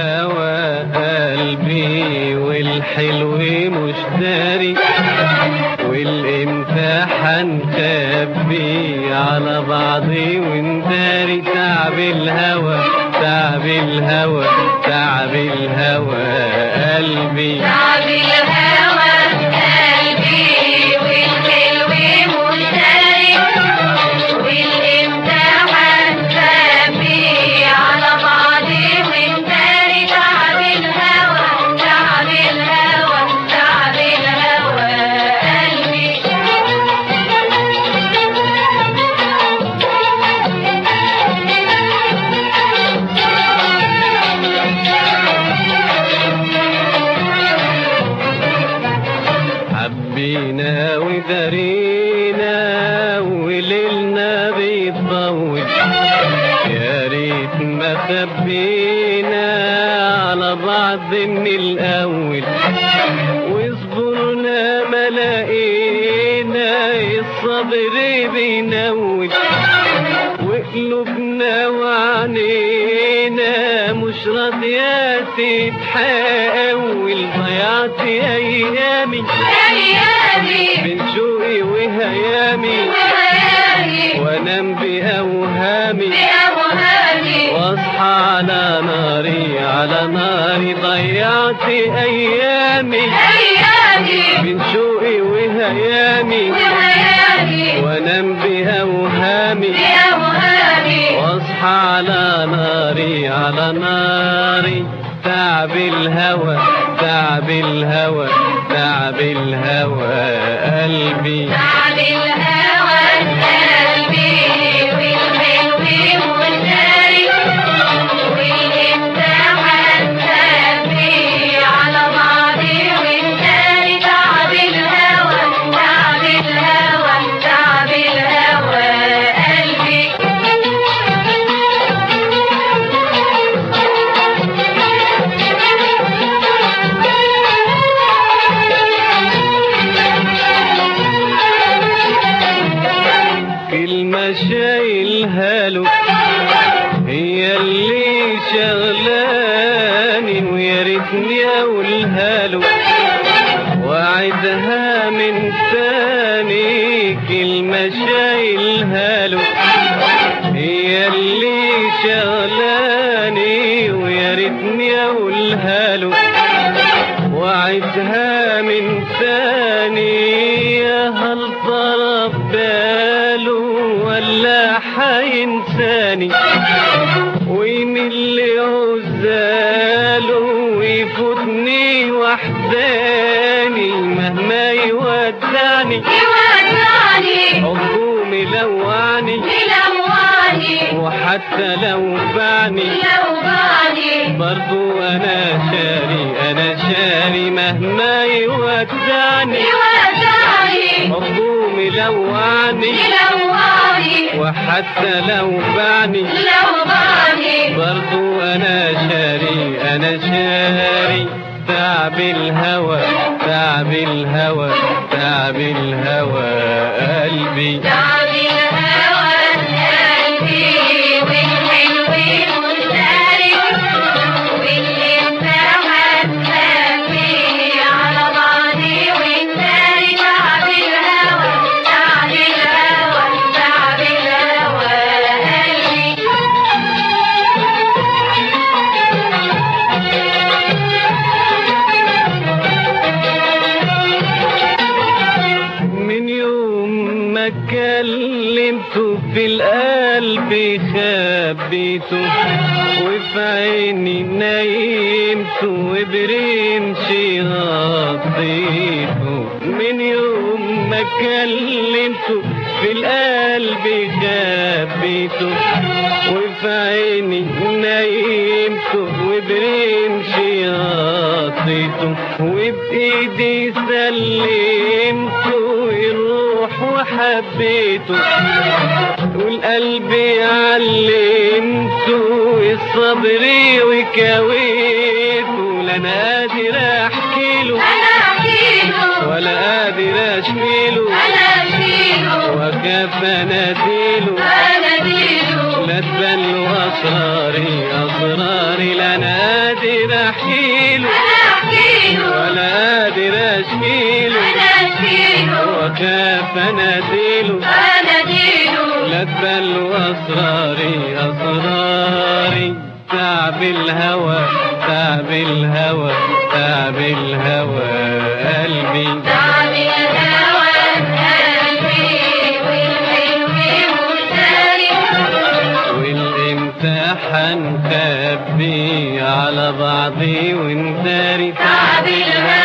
الهوى قلبي والحلو مش داري والامتحان خبي على بعضي ونداري تعب الهوى تعب الهوى تعب الهوى قلبي تعب الهوى قلبي والحلو مشتري والامتحان خبي على بعضي ونداري تعب الهوى تعب الهوى تعب الهوى قلبي حبينا ودارينا وليلنا بيطول يا ريت ما خبينا على بعض من الاول واصبرنا ما لقينا الصبر بينول وقلوبنا وعنينا مش راضية تتحول ضيعت أيامي ايامي من شوقي وهيامي وهيامي وانام بأوهامي بأوهامي واصحى على ناري على ناري ضيعت أيامي ايامي من شوقي وهيامي وهيامي وانام بأوهامي بأوهامي واصحى على ناري على ناري تعب الهوى تعب الهوى تعب الهوى قلبي تعب الهوى قلبي والحلو مشتري والامتحان خبي على بعضي ونداري تعب الهوى تعب الهوى تعب الهوى قلبي كلمة شايلها له هي اللي شغلاني ويا ريتني اقولها له وعدها من تاني كلمة شايلها له هي اللي شغلاني ويا ريتني اقولها له وعدها من تاني يا هل ضرب باله ولا حينساني ويميل لعزاله ويفوتني وحداني مهما يودعني يودعني حبه ملوعني ملواني وحتى لو باعني لواني برضو انا شاري انا شاري مهما يودعني يودعني حبه ملوعني ملواني وحتى لو باعني لواني برضو انا شاري انا شاري تعب الهوى تعب الهوى تعب الهوى قلبي تعب الهوى قلبي والحلو مشتري والامتحان خبي على بعضي ونداري تعب الهوى تعب الهوى تعب الهوى قلبي من يوم ما كلمته في القلب خبيته وفي عيني نايمته وبرمشي غطيته من يوم ما كلمته في القلب خبيته وفي عيني نايمته وبرمشي غطيته وبإيدي سلمته الروح وحبيته والقلب علمته الصبر وكويته لا انا قادر احكي له انا احكيله ولا قادر اشكيله انا اشيله وكيف اناديله انا ديله لا تبان له اسراري اسراري لا انا قادر خاف اناديله اناديله لبى واسراري اسراري تعب الهوى تعب الهوى تعب الهوى قلبي تعب الهوى قلبي والحلم مشتري والامتحان خبي على بعضي ونداري تعب الهوى